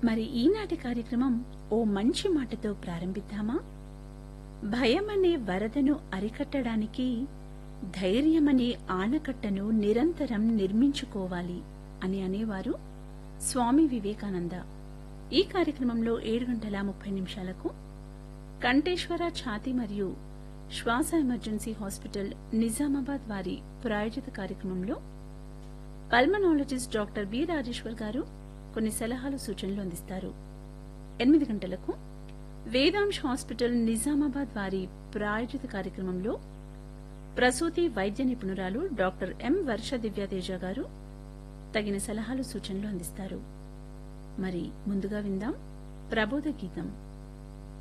మరి ఈనాటి కార్యక్రమం ఓ మంచి మాటతో ప్రారంభిద్దామా భయమనే వరదను అరికట్టడానికి ధైర్యమనే ఆనకట్టను నిరంతరం నిర్మించుకోవాలి అని అనేవారు స్వామి వివేకానంద ఈ కార్యక్రమంలో ఏడు గంటల ముప్పై నిమిషాలకు కంఠేశ్వర ఛాతి మరియు శ్వాస ఎమర్జెన్సీ హాస్పిటల్ నిజామాబాద్ వారి ప్రాయోజిత కార్యక్రమంలో పల్మనాలజిస్ట్ డాక్టర్ బి రాజేశ్వర్ గారు కొన్ని సలహాలు సూచనలు అందిస్తారు ఎనిమిది గంటలకు వేదాంశ్ హాస్పిటల్ నిజామాబాద్ వారి ప్రాయోజిత కార్యక్రమంలో ప్రసూతి వైద్య నిపుణురాలు డాక్టర్ ఎం వర్ష దివ్యాతేజ గారు తగిన సలహాలు సూచనలు అందిస్తారు మరి ముందుగా విందాం ప్రబోధ గీతం